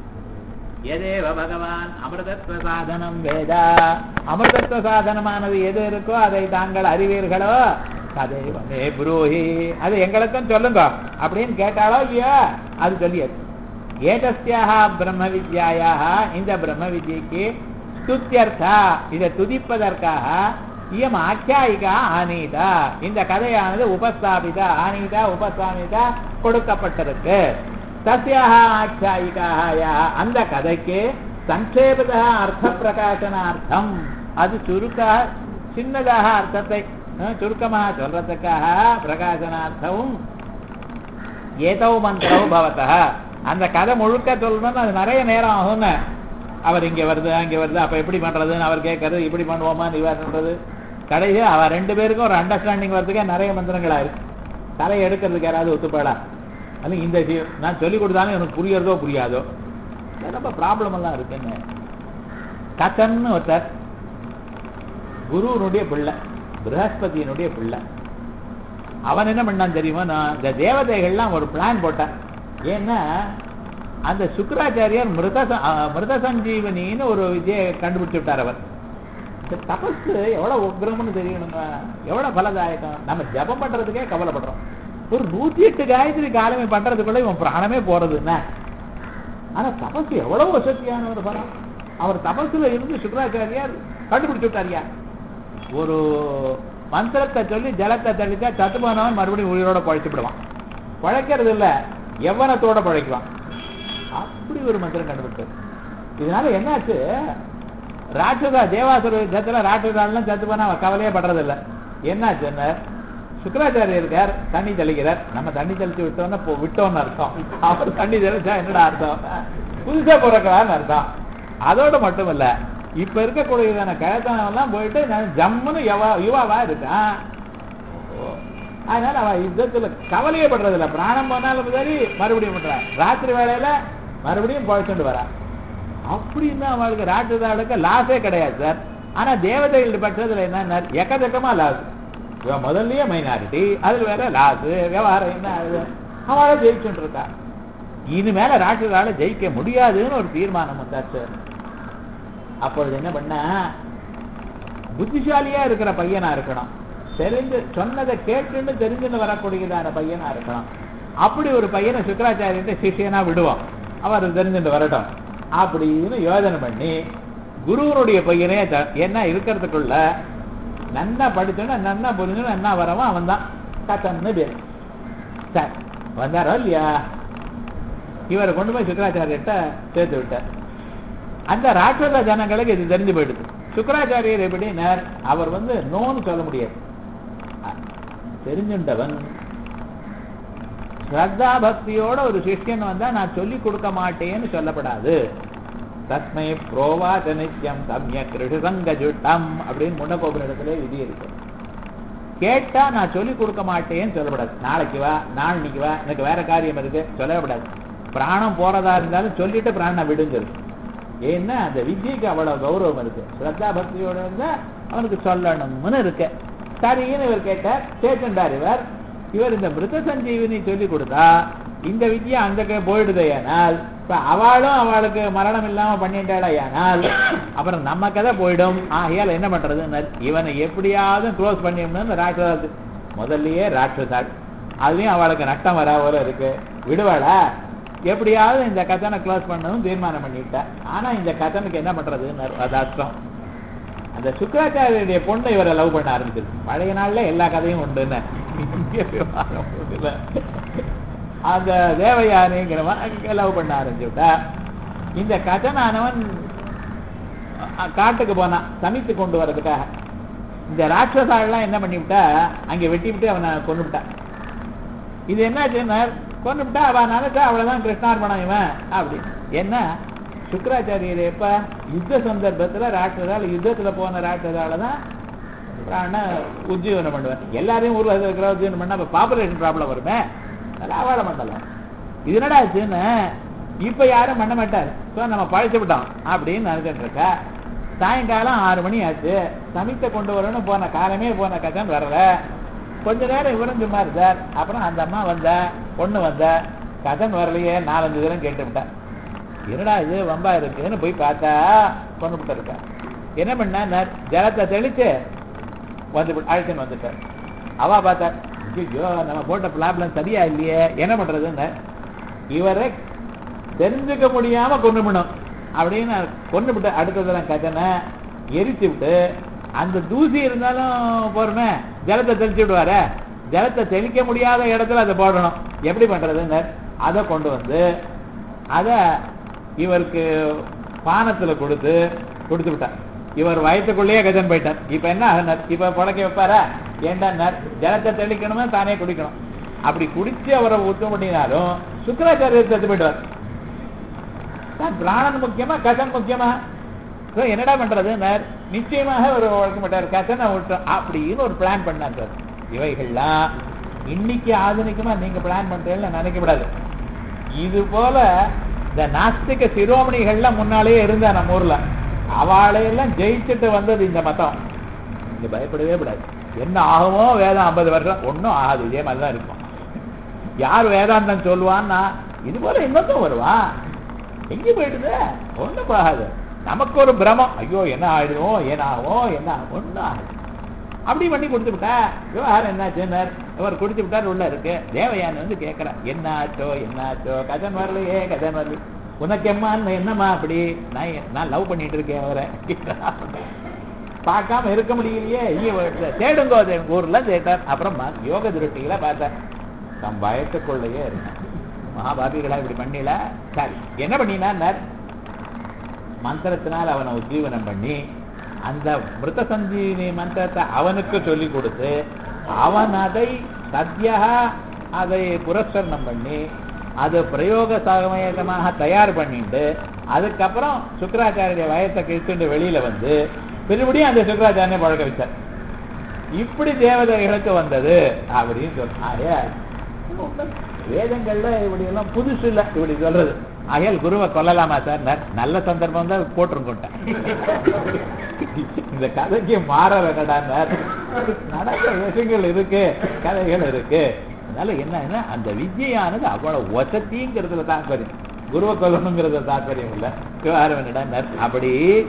எதேவ பகவான் அமிர்தத்துவ சாதனம் வேதா அமிர்தத்துவ சாதனமானது எது இருக்கோ அதை தாங்கள் அறிவீர்களோ ததேவமே புரோஹி அது எங்களுக்கும் சொல்லுங்க அப்படின்னு கேட்டாலோ இல்லையா அது சொல்லியது ஏதஸ்யாக பிரம்ம வித்யாயாக இந்த பிரம்ம வித்யக்கு ஸ்துத்தியர்த்தா இதை துதிப்பதற்காக இயம் ஆக்கியாயிகா ஆனீதா இந்த கதையானது உபஸ்தாபிதா ஆனீதா உபஸ்தாபிதா கொடுக்கப்பட்டிருக்கு தஸ்யாக ஆக்கியாயிகாய அந்த கதைக்கு சங்கேபத அர்த்த பிரகாசனார்த்தம் அது சுருக்கா சின்னதாக அர்த்தத்தை அஹ், சுருக்கமாக சொல்றதுக்காக பிரகாசனார்த்தமும் ஏதோ மந்திரவும் பவத்தா அந்த கதை முழுக்க சொல்லணும்னு அது நிறைய நேரம் ஆகும்னு அவர் இங்க வருது அங்க வருது அப்ப எப்படி பண்றதுன்னு அவர் கேட்கறது இப்படி பண்ணுவோமான்னு இவர் பண்றது கடைசி அவ ரெண்டு பேருக்கும் ஒரு அண்டர்ஸ்டாண்டிங் வரதுக்கே நிறைய மந்திரங்களா இருக்கு தலை எடுக்கிறதுக்கு யாராவது ஒத்துப்பாடா அது இந்த சி- நான் சொல்லி கொடுத்தாலும் எனக்கு புரியறதோ புரியாதோ இது ரொம்ப ப்ராப்ளம் எல்லாம் இருக்குங்க கத்தன்னு ஒருத்தர் குருவனுடைய பிள்ளை பிரகஸ்பதியினுடைய பிள்ளை அவன் என்ன பண்ணான் தெரியுமா நான் இந்த தேவதைகள்லாம் ஒரு பிளான் போட்டான் ஏன்னா அந்த சுக்கராச்சாரியார் மிருத ச- ஆ, மிருத சஞ்சீவனின்னு ஒரு விஜய கண்டுபிடிச்சு விட்டார் அவர் இந்த தபஸ் எவ்வளவு உக்ரம்னு தெரியணுங்க எவ்வளவு பலதாயகம் நம்ம ஜபம் பண்றதுக்கே கவலைப்படுறோம் ஒரு நூத்தி எட்டு காயத்ரி காலமே பண்றதுக்குள்ள இவன் பிராணமே போறது என்ன ஆனா தபசு எவ்வளவு வசதியான ஒரு பலம் அவர் தபசுல இருந்து சுக்கராச்சாரியார் கண்டுபிடிச்சு விட்டாரியா ஒரு மந்திரத்தை சொல்லி ஜலத்தை தெளித்தா சத்து போனவன் மறுபடியும் உயிரோட பழைச்சுப்படுவான் பழைக்கிறது இல்ல எவ்வனத்தோட பழைக்குவான் அப்படி ஒரு மந்திரம் கண்டுபிடிச்சது இதனால என்னாச்சு ராட்சதா தேவாசுர யுத்தத்துல ராட்சதாலாம் சத்து போனா அவன் கவலையே படுறது இல்ல என்னாச்சுன்னு சுக்கராச்சாரியர் இருக்கார் தண்ணி தெளிக்கிறார் நம்ம தண்ணி தெளிச்சு விட்டோம்னா போ- விட்டோம்னு அர்த்தம் அவர் தண்ணி தெளிச்சா என்னடா அர்த்தம் புதுசா பிறக்கிறான்னு அர்த்தம் அதோட மட்டும் இல்ல இப்ப இருக்கக்கூடியதான கழத்தனம் எல்லாம் போயிட்டு நான் ஜம்முன்னு யவா யுவாவா இருக்கான் அதனால அவ யுத்தத்துல கவலையே படுறது இல்ல பிராணம் போனாலும் சரி மறுபடியும் பண்றான் ராத்திரி வேலையில மறுபடியும் பழச்சுட்டு வரா அப்படின்னா அவளுக்கு ராட்டுதாளுக்கு லாஸே கிடையாது சார் ஆனா தேவதைகள் பட்சத்துல என்ன எக்கச்சக்கமா லாஸ் இவன் முதல்லயே மைனாரிட்டி அதுல வேற லாஸ் விவகாரம் என்ன ஆகுது அவளை ஜெயிச்சுட்டு இருக்கா இனிமேல ராட்டுதால ஜெயிக்க முடியாதுன்னு ஒரு தீர்மானம் வந்தாச்சு அப்பொழுது என்ன பண்ண புத்திசாலியா இருக்கிற பையனா இருக்கணும் தெரிஞ்சு சொன்னதை கேட்டுன்னு தெரிஞ்சுன்னு வரக்கூடியதான பையனா இருக்கணும் அப்படி ஒரு பையனை சுக்கராச்சாரியன் சிஷியனா விடுவோம் அவர் தெரிஞ்சுட்டு வரட்டும் அப்படின்னு யோஜனை பண்ணி குருவனுடைய பையனே த- என்ன இருக்கிறதுக்குள்ள நன்னா படிச்சோன்னா நன்னா புரிஞ்சு நன்னா வரவன் அவன் தான் கத்தன்னு பேர் சரி வந்தாரோ இல்லையா இவரை கொண்டு போய் சுக்கராச்சாரியர்கிட்ட சேர்த்து விட்டார் அந்த ராட்சத ஜனங்களுக்கு இது தெரிஞ்சு போயிடுது சுக்கராச்சாரியர் எப்படின்னார் அவர் வந்து நோன்னு சொல்ல முடியாது அ- தெரிஞ்சுண்டவன் ஸ்ரத்தா பக்தியோட ஒரு சிஷ்யன் வந்தா நான் சொல்லி கொடுக்க மாட்டேன்னு சொல்லப்படாது தஸ்மை புரோவாச்ச நித்யம் சம்ய கிருஷங்க ஜுட்டம் அப்படின்னு முன்னகோபுரத்துல விதி இருக்கு கேட்டா நான் சொல்லி கொடுக்க மாட்டேன்னு சொல்லப்படாது நாளைக்கு வா நாளைக்கு வா எனக்கு வேற காரியம் இருக்கு சொல்லப்படாது பிராணம் போறதா இருந்தாலும் சொல்லிட்டு பிராணனை விடுங்கிறது ஏன்னா அந்த வித்யக்கு அவ்வளவு கௌரவம் இருக்கு ஸ்ரத்தா பக்தியோட இருந்தா அவனுக்கு சொல்லணும்னு இருக்கு சரின்னு இவர் கேட்டார் கேட்டுண்டார் இவர் இவர் இந்த மிருத சஞ்சீவினி சொல்லி கொடுத்தா இந்த வித்யா அந்த க- போயிடுதேயானால் இப்ப அவளும் அவளுக்கு மரணம் இல்லாம பண்ணிட்டாளையானால் அப்புறம் நம்ம கதை போயிடும் ஆகையால் என்ன பண்றது இவனை எப்படியாவது க்ளோஸ் பண்ணிடணும்னு ராட்சதாத்து முதல்லயே ராட்சசாள் அதுலயும் அவளுக்கு நட்டம் வராவோல இருக்கு விடுவாளா எப்படியாவது இந்த கதனை க்ளோஸ் பண்ணணும் தீர்மானம் பண்ணிவிட்டா ஆனா இந்த கதனுக்கு என்ன பண்றதுன்னு அது அர்த்தம் அந்த சுக்கராச்சாரியருடைய பொண்ணை இவரை லவ் பண்ண ஆரம்பிச்சிருக்கு பழைய நாள்ல எல்லா கதையும் உண்டுன்னு இங்கே விவகாரம் இல்ல. அந்த தேவயானிங்கிறவன் லவ் பண்ண ஆரம்பிச்சுட்டா இந்த கதனானவன் அ- காட்டுக்கு போனான் சமைத்து கொண்டு வர்றதுக்காக இந்த ராட்சசாலாம் என்ன பண்ணிவிட்டா அங்கே வெட்டி விட்டு அவனை கொண்டு விட்டான் இது என்னாச்சுன்னா கொண்டு விட்டா அவன் நினைச்சா அவ்வளவுதான் கிருஷ்ணார்பணம் இவன் அப்படி என்ன சுக்கராச்சாரியர் எப்ப யுத்த சந்தர்ப்பத்துல ராட்சதால யுத்தத்துல போன ராட்சதால தான் பிராண உஜ்ஜீவனம் பண்ணுவேன் எல்லாரையும் ஊர்ல இருக்கிற உஜ்ஜீவனம் பண்ணா அப்ப பாப்புலேஷன் ப்ராப்ளம் வருமே அதெல்லாம் அவாட மண்டலம் இது என்னடா ஆச்சுன்னு இப்ப யாரும் பண்ண மாட்டார் ஸோ நம்ம பழைச்சு விட்டோம் அப்படின்னு நினைச்சிட்டு இருக்கா சாயங்காலம் ஆறு மணி ஆச்சு சமைத்த கொண்டு வரணும் போன காலமே போன கதன் வரல கொஞ்ச நேரம் இவரும் சும்மா இருந்தார் அப்புறம் அந்த அம்மா வந்தா பொண்ணு வந்தா கதன் வரலையே நாலஞ்சு தரம் கேட்டு விட்டா என்னடா இது வம்பா இருக்குன்னு போய் பார்த்தா கொண்டு விட்டு இருக்கா என்ன பண்ணா ஜலத்தை தெளிச்சு வந்து அழைச்சின்னு வந்துட்டார் அவ பார்த்தா ஐயோ நம்ம போட்ட ப்ராப்ளம் சரியா இல்லையே என்ன பண்றதுன்னு இவரை தெரிஞ்சுக்க முடியாம கொண்டு விடணும் அப்படின்னு கொண்டு விட்டு அடுத்தது கதனை எரிச்சு விட்டு அந்த தூசி இருந்தாலும் போறமே ஜலத்தை தெளிச்சு விடுவார ஜலத்தை தெளிக்க முடியாத இடத்துல அதை போடணும் எப்படி பண்றதுன்னு அதை கொண்டு வந்து அதை இவருக்கு பானத்துல கொடுத்து கொடுத்து விட்டார் இவர் வயத்துக்குள்ளேயே கஜன் போயிட்டார் இப்ப என்ன ஆகுனார் இப்ப புழக்க வைப்பாரா ஏண்டா ஜலத்தை தெளிக்கணுமா தானே குடிக்கணும் அப்படி குடிச்சு அவரை ஊத்தம் பண்ணினாலும் சுக்கராச்சாரியர் செத்து போயிடுவார் தான் பிராணன் முக்கியமா கசன் முக்கியமா So, என்னடா பண்றது நிச்சயமாக ஒரு உழைக்க மாட்டார் கசனை விட்டோம் அப்படின்னு ஒரு பிளான் பண்ணார் சார் இவைகள்லாம் இன்னைக்கு ஆధుனிகமா நீங்க பிளான் பண்றீங்கன்னு நினைக்கப்படாது இது போல இந்த நாஸ்திக சிரோமணிகள்லாம் முன்னாலேயே இருந்தா நம்ம ஊர்ல அவளையெல்லாம் ஜெயிச்சுட்டு வந்தது இந்த மதம் இங்க பயப்படவே கூடாது என்ன ஆகுமோ வேதம் ஐம்பது வருஷம் ஒன்றும் ஆகாது இதே மாதிரி தான் இருக்கும் யார் வேதாந்தம் சொல்லுவான்னா இது போல இன்னொருத்தம் வருவான் எங்க போயிடுது ஒண்ணும் ஆகாது நமக்கு ஒரு பிரமம் ஐயோ என்ன ஆயிடுவோம் என்ன ஆகும் என்ன ஆகும் ஒன்றும் ஆகாது அப்படி பண்ணி கொடுத்து விட்டா விவகாரம் என்னாச்சுன்னார் இவர் குடிச்சு விட்டார் உள்ள இருக்கு தேவயானி வந்து கேட்கிறா என்னாச்சோ என்னாச்சோ கதன் வரலையே கதன் வரல உனக்கு எம்மான்னு என்னம்மா அப்படி நான் எ- நான் லவ் பண்ணிட்டு இருக்கேன் அவரை பார்க்காம இருக்க முடியலையே இங்க தேடுங்கோ அது எங்க ஊர்ல தேட்டார் அப்புறம் ம- யோக திருஷ்டியில பார்த்தார் தம் பயத்துக்குள்ளேயே இருக்கேன் மகாபாபிகளா இப்படி பண்ணல சரி என்ன பண்ணினார் மந்திரத்தினால் அவனை உஜ்ஜீவனம் பண்ணி அந்த மிருத சஞ்சீவினி மந்திரத்தை அவனுக்கு சொல்லி கொடுத்து அவன் அதை சத்யா அதை புரஸ்கரணம் பண்ணி அது பிரயோக சமயமாக தயார் பண்ணிட்டு அதுக்கப்புறம் சுக்கராச்சாரிய வயத்தை கிழிச்சுட்டு வெளியில வந்து திரும்படியும் அந்த சுக்கராச்சாரியை பழக்க வச்சார் இப்படி தேவதைகளுக்கு வந்தது அப்படின்னு சொன்னாங்க வேதங்கள்ல இப்படி எல்லாம் புதுசு இல்ல இப்படி சொல்றது ஆகையால் குருவை கொல்லலாமா சார் ந- நல்ல சந்தர்ப்பம் தான் போட்டிருக்கோட்டேன் இந்த கதைக்கு மாற வேண்டாம் நடக்கிற விஷயங்கள் இருக்கு கதைகள் இருக்கு அதனால என்னன்னா அந்த வித்யானது அவ்வளவு வசதிங்கிறதுல தாற்பயம் குருவை கொல்லணுங்கிறது தாற்பயம் இல்ல விவகாரம் என்னடா அப்படி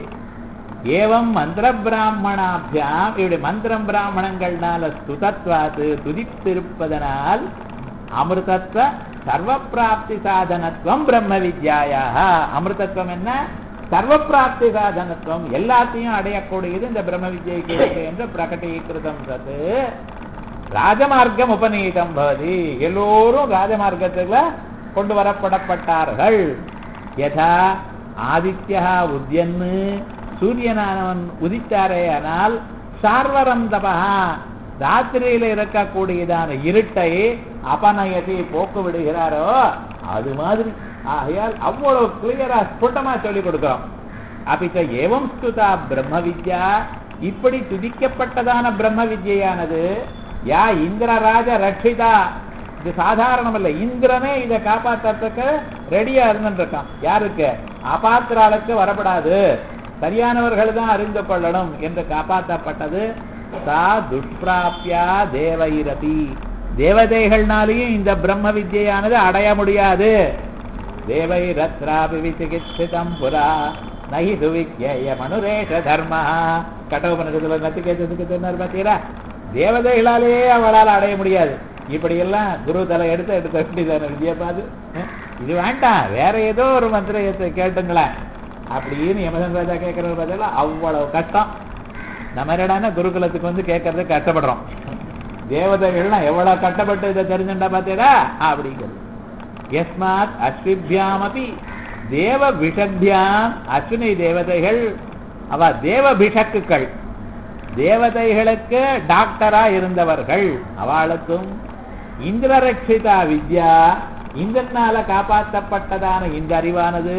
ஏவம் மந்திர பிராமணாபியாம் இப்படி மந்திரம் பிராமணங்கள்னால ஸ்துதத்வாது துதித்திருப்பதனால் அமிர்தத்வ சர்வ பிராப்தி சாதனத்துவம் பிரம்ம வித்யாயாக அமிர்தத்துவம் என்ன சர்வ பிராப்தி சாதனத்துவம் எல்லாத்தையும் அடையக்கூடியது இந்த பிரம்ம வித்யைக்கு இருக்கு என்று பிரகடீகிருதம் சத்து ராஜமார்க்கம் உபநீதம் பவதி எல்லோரும் ராஜமார்க்கத்துல கொண்டு வரப்படப்பட்டார்கள் யதா ஆதித்யா உத்யன்னு சூரியனானவன் உதித்தாரே ஆனால் சார்வரம் தபா ராத்திரியில இருக்கக்கூடியதான இருட்டை அபநயத்தை போக்கு விடுகிறாரோ அது மாதிரி ஆகையால் அவ்வளவு கிளியரா ஸ்புட்டமா சொல்லிக் கொடுக்கிறோம் அபிச்ச ஏவம் ஸ்துதா பிரம்ம வித்யா இப்படி துதிக்கப்பட்டதான பிரம்ம வித்யானது யா இந்திரராஜ ரட்சிதா இது சாதாரணம் இல்ல இந்திரனே இதை காப்பாத்துறதுக்கு ரெடியா இருந்துருக்கான் யாருக்கு அபாத்திராளுக்கு வரப்படாது சரியானவர்கள் தான் அறிந்து கொள்ளணும் என்று காப்பாற்றப்பட்டது சா துஷ்பிராப்யா தேவைரதி தேவதைகள்னாலேயும் இந்த பிரம்ம வித்யானது அடைய முடியாது தேவை ரத்ராபி விசிகிச்சிதம் புரா நகி துவிக்ய மனுரேஷ தர்மா கட்டோபனத்துல நத்திகேதத்துக்கு சொன்னார் பார்த்தீங்களா தேவதைகளாலேயே அவளால் அடைய முடியாது இப்படி எல்லாம் குரு தலை எடுத்து எடுத்து வேண்டியதான விஜயபாது இது வேண்டாம் வேற ஏதோ ஒரு மந்திரத்தை கேட்டுங்களேன் அப்படின்னு யமதன் ராஜா கேட்கறது பார்த்தீங்களா அவ்வளவு கஷ்டம் நம்ம என்னடான்னா குருகுலத்துக்கு வந்து கேட்கறது கஷ்டப்படுறோம் தேவதைகள்லாம் எவ்வளவு கஷ்டப்பட்டு இதை தெரிஞ்சுட்டா பார்த்தீங்களா அப்படிங்கிறது எஸ்மாத் அஸ்விபியாமபி தேவ விஷத்யாம் அஸ்வினி தேவதைகள் அவ தேவ பிஷக்குகள் தேவதைகளுக்கு டாக்டரா இருந்தவர்கள் அவளுக்கும் இந்திரரட்சிதா வித்யா இந்திரனால காப்பாற்றப்பட்டதான இந்த அறிவானது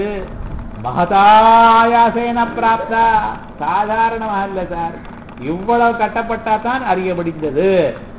மகதாயாசேன பிராப்தா சாதாரணமாக இல்ல சார் இவ்வளவு கட்டப்பட்டா தான் அறிய முடிந்தது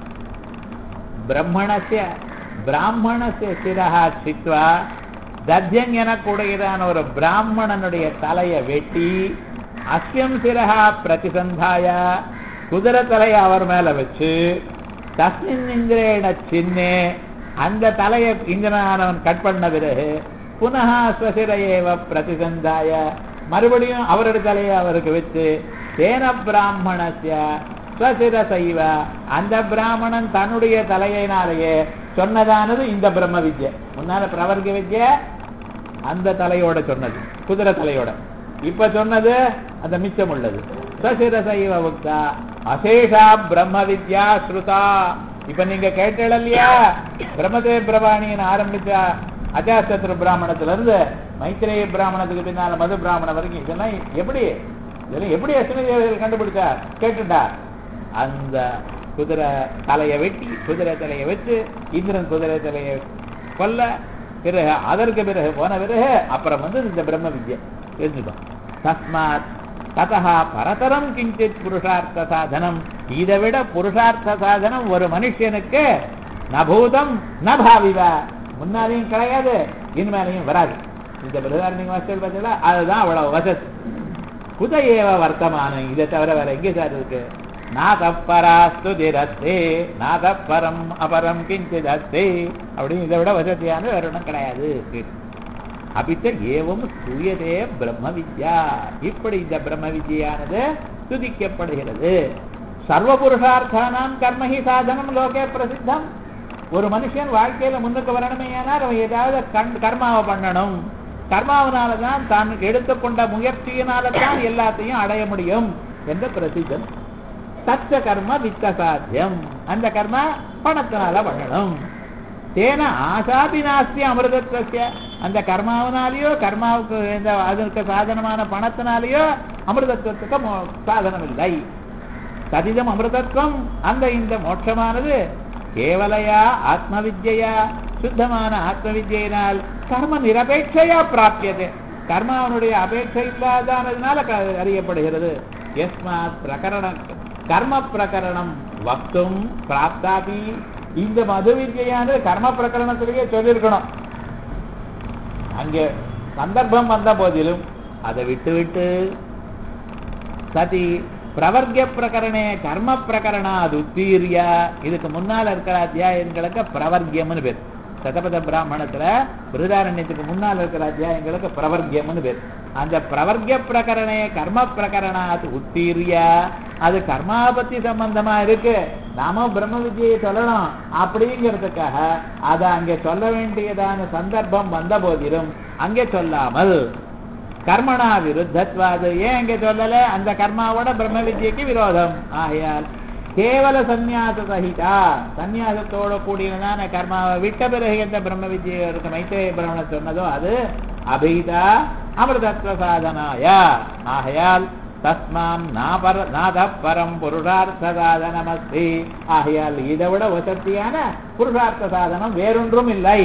பிரம்மணசிய பிராமணசிய சிரஹா சித்வா தத்யன் எனக்கூடியதான ஒரு பிராமணனுடைய தலையை வெட்டி அஸ்யம் சிரஹா பிரதிசந்தாய குதிரை தலையை அவர் மேல வச்சு தஸ்மின் இந்திரேன சின்னே அந்த தலையை இந்திரனானவன் கட் பண்ண பிறகு புனः ஸ்வசிரையேவ பிரதிசந்தாய மறுபடியும் அவருடைய தலையை அவருக்கு வச்சு தேன பிராமணஸ்ய ஸ்வசிர சைவ அந்த பிராமணன் தன்னுடைய தலையினாலேயே சொன்னதானது இந்த பிரம்ம வித்யை முன்னால பிரவர்க்க வித்யை அந்த தலையோட சொன்னது குதிரை தலையோட இப்ப சொன்னது அந்த மிச்சம் உள்ளது சசிர சைவ உக்தா அசேஷா பிரம்ம வித்யா ஸ்ருதா இப்ப நீங்க கேட்டீங்க இல்லையா பிரம்மதேவ பிரபாணின்னு ஆரம்பிச்ச அஜாசத்ரு பிராமணத்துல இருந்து மைத்திரேய பிராமணத்துக்கு பின்னால மது பிராமணம் வரைக்கும் இதெல்லாம் எப்படி இதெல்லாம் எப்படி அஸ்வினி தேவதைகள் கண்டுபிடிச்சா கேட்டுட்டா அந்த குதிரை தலையை வெட்டி குதிரை தலையை வச்சு இந்திரன் குதிரை தலையை கொல்ல பிறகு அதற்கு பிறகு போன பிறகு அப்புறம் வந்து இந்த பிரம்ம வித்யை தெரிஞ்சுட்டோம் தஸ்மாத் ததா பரதரம் கிஞ்சித் புருஷார்த்த சாதனம் இதை விட புருஷார்த்த சாதனம் ஒரு மனுஷனுக்கு நபூதம் ந பாவிவ முன்னாலையும் கிடையாது இனிமேலையும் வராது இந்த பிரதாரணிங்க வாசல் பார்த்தீங்களா அதுதான் அவ்வளவு வசதி குத ஏவ வர்த்தமானம் இதை தவிர வேற எங்கே சார் இருக்கு நாதப்பராஸ்து திரத்தே நாதப்பரம் அபரம் கிஞ்சித் அஸ்தே அப்படின்னு இதை விட வசதியான வேற ஒன்றும் கிடையாது அபித்த ஏவம் சூயதே பிரம்ம வித்யா இப்படி இந்த பிரம்ம வித்யானது துதிக்கப்படுகிறது சர்வ புருஷார்த்தானாம் கர்மஹி சாதனம் லோகே பிரசித்தம் ஒரு மனுஷன் வாழ்க்கையில முன்னுக்கு வரணுமே ஆனால் அவன் ஏதாவது கண் கர்மாவை பண்ணணும் கர்மாவனால தான் தான் எடுத்துக்கொண்ட முயற்சியினால தான் எல்லாத்தையும் அடைய முடியும் என்று பிரசித்தம் தச்ச கர்ம வித்த சாத்தியம் அந்த கர்மா பணத்தினால பண்ணணும் தேன ஆசாபி நாஸ்தி அமிர்தத்வசிய அந்த கர்மாவனாலேயோ கர்மாவுக்கு இந்த அதற்கு சாதனமான பணத்தினாலேயோ அமிர்தத்துவத்துக்கு மோ- சாதனம் இல்லை ததிதம் அமிர்தத்துவம் அந்த இந்த மோட்சமானது கேவலையா ஆத்ம வித்யா சுத்தமான ஆத்ம வித்யினால் கர்ம நிரபேட்சையா பிராப்தியது கர்மாவனுடைய அபேட்சை இல்லாததுனால க- அறியப்படுகிறது எஸ்மாத் பிரகரண கர்ம பிரகரணம் வக்தும் பிராப்தாபி இந்த மது வித்யானது கர்ம பிரகரணத்திலேயே சொல்லியிருக்கணும் அங்கே சந்தர்ப்பம் வந்த போதிலும் அதை விட்டுவிட்டு சதி பிரவர்க்க பிரகரணே கர்ம பிரகரணாது உத்தீரிய இதுக்கு முன்னால இருக்கிற அத்தியாயங்களுக்கு பிரவர்க்கியம்னு பேர் சதபத பிராமணத்துல பிருதாரண்யத்துக்கு முன்னால் இருக்கிற அத்தியாயங்களுக்கு பிரவர்க்கியம்னு பேர் அந்த பிரவர்க்க பிரகரணே கர்ம பிரகரணாது உத்தீரிய அது கர்மாபத்தி சம்பந்தமா இருக்கு நாம பிரம்ம வித்யை சொல்லணும் அப்படிங்கிறதுக்காக அதை அங்கே சொல்ல வேண்டியதான சந்தர்ப்பம் வந்த போதிலும் அங்கே சொல்லாமல் கர்மணா விருத்தத்வாது ஏன் இங்க சொல்லல அந்த கர்மாவோட பிரம்ம வித்யக்கு விரோதம் ஆகையால் கேவல சந்நியாச சகிதா சந்நியாசத்தோட கூடியதான கர்மாவை விட்ட பிறகு எந்த பிரம்ம வித்யை இருக்கு மைத்திரேய பிரம்மணம் சொன்னதோ அது அபீதா அமிர்தத்வ சாதனாய ஆகையால் தஸ்மான் நாபர நாத பரம் புருஷார்த்த சாதனமஸ்தி ஆகையால் இதை விட வசத்தியான புருஷார்த்த சாதனம் வேறொன்றும் இல்லை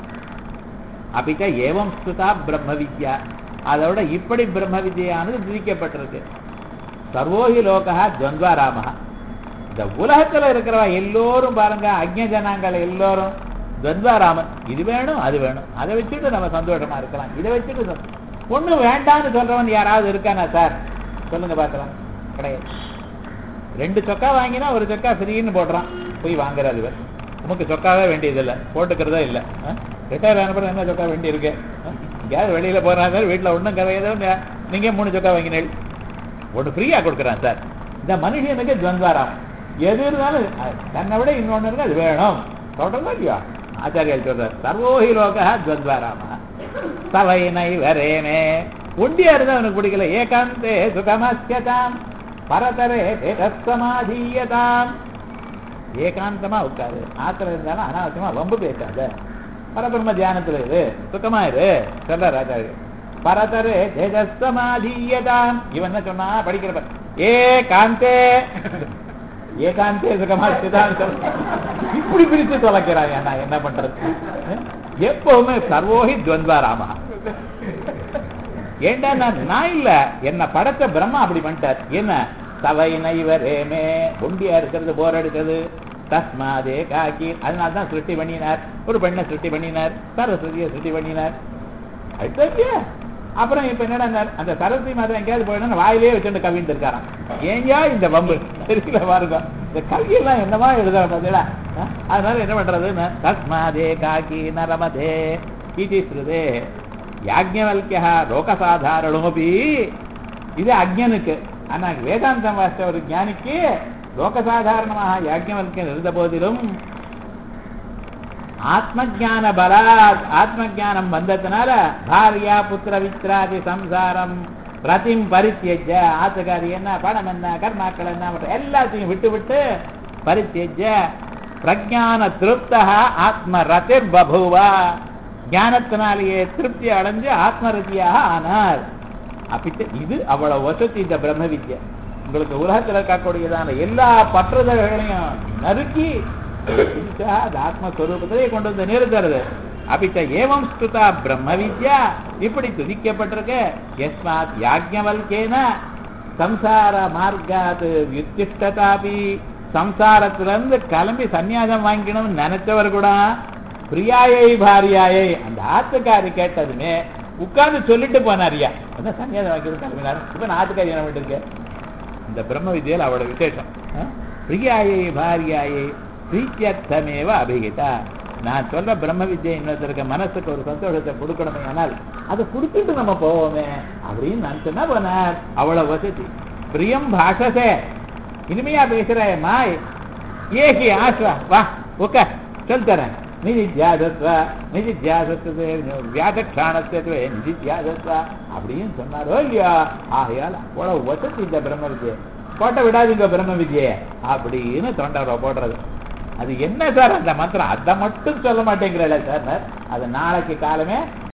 அபிச்ச ஏவம் ஸ்துதா பிரம்ம வித்யா அதோட இப்படி பிரம்ம வித்யானது விதிக்கப்பட்டிருக்கு சர்வோஹி லோகா துவந்த்வாராமஹா இந்த உலகத்துல இருக்கிறவ எல்லோரும் பாருங்க அக்ஞ ஜனங்கள் எல்லோரும் துவந்த்வாராமன் இது வேணும் அது வேணும் அதை வச்சுட்டு நம்ம சந்தோஷமா இருக்கலாம் இதை வச்சுட்டு சந்தோ- ஒண்ணு வேண்டாம்னு சொல்றவன் யாராவது இருக்கானா சார் சொல்லுங்க பார்க்கலாம் கிடையாது ரெண்டு சொக்கா வாங்கினா ஒரு சொக்கா ஃப்ரீன்னு போடுறான் போய் வாங்குறாரு இவர் நமக்கு சொக்காவே வேண்டியதில்லை போட்டுக்கிறதே இல்லை ரிட்டையர் ஆன பிறகு என்ன சொக்கா வேண்டி இருக்கு எங்கேயாவது வெளியில போறாங்க வீட்டில் ஒன்றும் கரையதோ நீங்க மூணு சொக்கா வாங்கினேன் ஒன்று ஃப்ரீயா கொடுக்குறான் சார் இந்த மனுஷனுக்கு துவந்தாராம் எது இருந்தாலும் அஹ், தன்னை விட இன்னொன்று இருக்கு அது வேணும் சொல்றதா இல்லையா ஆச்சாரியால் சொல்றார் சர்வோஹி லோகா துவந்தாராம சவை நை வரேனே ஒண்டியா இருந்தா அவனுக்கு பிடிக்கல ஏகாந்தே சுகமஸ்யதாம் பரதரே சமாதீயதாம் ஏகாந்தமா உட்காரு ஆத்திரம் இருந்தாலும் அனாவசியமா வம்பு பேசாத பரபிரம்ம தியானத்துல இரு சுத்தமா இரு சொல்ற ராஜா பரதரே தேஜஸ்தமாதீயதாம் இவன் என்ன சொன்னா படிக்கிறப்ப ஏ காந்தே ஏகாந்தே சுகமா சிதான் சொல்ல இப்படி பிரிச்சு தொலைக்கிறான் நான் என்ன பண்றது எப்பவுமே சர்வோஹி துவந்தாராமா ஏண்டா நான் நான் இல்ல என்ன படைச்ச பிரம்மா அப்படி பண்ணிட்டார் என்ன சவை நைவரேமே ஒண்டியா இருக்கிறது போர் அடிக்கிறது தஸ்மாதே காக்கி அதனால தான் சிருஷ்டி பண்ணினார் ஒரு பெண்ணை சிருஷ்டி பண்ணினார் சரஸ்வதியை சிருஷ்டி பண்ணினார் அடுத்தது அப்புறம் இப்ப என்னடா அந்த சரஸ்வதி மாதிரி எங்கேயாவது போயிடணும் வாயிலே வச்சுட்டு கவின்னு இருக்காராம் ஏங்கயா இந்த பம்பு தெரியல பாருங்க இந்த கவியெல்லாம் என்னமா எழுதுற பார்த்தீங்களா அஹ், அதனால என்ன பண்றதுன்னு தஸ்மாதே காக்கி நரமதே இது ஸ்ருதே யாஜ்ஞவல்யா லோகசாதாரணோபி இது அஜ்ஞனுக்கு ஆனா வேதாந்தம் வாசித்த ஒரு ஞானிக்கு லோகசாதாரணமாக யாஜ்ஞவல்யன் இருந்த போதிலும் ஆத்மஜான பலாத் ஆத்மஜானம் வந்ததுனால பாரியா புத்திர வித்ராதி சம்சாரம் ரதிம் பரித்தியஜ ஆத்துக்காரி என்ன பணம் என்ன கர்மாக்கள் என்ன மற்ற எல்லாத்தையும் விட்டு விட்டு பரித்தியஜ பிரஜான திருப்தா ஆத்ம ரதிர் பபுவா ஞானத்தினாலேயே திருப்தி அடைஞ்சு ஆத்மரதியாக ஆனார் அப்பிட்டு இது அவ்வளவு வசதி இந்த பிரம்ம வித்யா உங்களுக்கு உலகத்தில் இருக்கக்கூடியதான எல்லா பற்றுதல்களையும் நறுக்கி புதுசா அது ஆத்மஸ்வரூபத்திலே கொண்டு வந்து நிறுத்துறது அபிச்ச ஏவம் ஸ்துதா பிரம்ம வித்யா இப்படி துதிக்கப்பட்டிருக்க எஸ்மாத் யாஜ்ஞவல்கேன சம்சார மார்க்காத் வியுத்திஷ்டதாபி சம்சாரத்திலிருந்து கிளம்பி சந்நியாசம் வாங்கிக்கணும்னு நினைச்சவர் கூட பிரியாயை பாரியாயை அந்த ஆத்துக்காரி கேட்டதுமே உட்கார்ந்து சொல்லிட்டு போனாரியா என்ன சன்னியாசம் வாங்கிட்டு கிளம்பினார் இப்ப நான் ஆத்துக்காரி என்ன பண்ணிருக்கேன் இந்த பிரம்ம வித்யால அவளோட விசேஷம் அஹ்? பிரியாயை பாரியாயை பிரீத்தியர்த்தமேவ அபிகிதா நான் சொல்ற பிரம்ம வித்யை இன்னொருத்தருக்கு மனசுக்கு ஒரு சந்தோஷத்தை கொடுக்கணுமே ஆனால் அதை கொடுத்துட்டு நம்ம போவோமே அப்படின்னு நான் சொன்னா போனார் அவ்வளவு வசதி பிரியம் பாஷசே இனிமையா பேசுற மாய் ஏகி ஆஸ்வா வா உக்க சொல் தரேன் நிதித்தியாசத்வ நிதித்தியாசத்துவே வியாதக்ஷாணத்துவே நிதித்தியாசத்வ அப்படின்னு சொன்னாரோ இல்லையா ஆகையால் அவ்வளவு வசதி இந்த பிரம்ம வித்யை போட்ட விடாதீங்க பிரம்ம வித்யை அப்படின்னு தொண்டரை போடுறது அது என்ன சார் அந்த மந்திரம் அதை மட்டும் சொல்ல மாட்டேங்கிறல சார் அது நாளைக்கு காலமே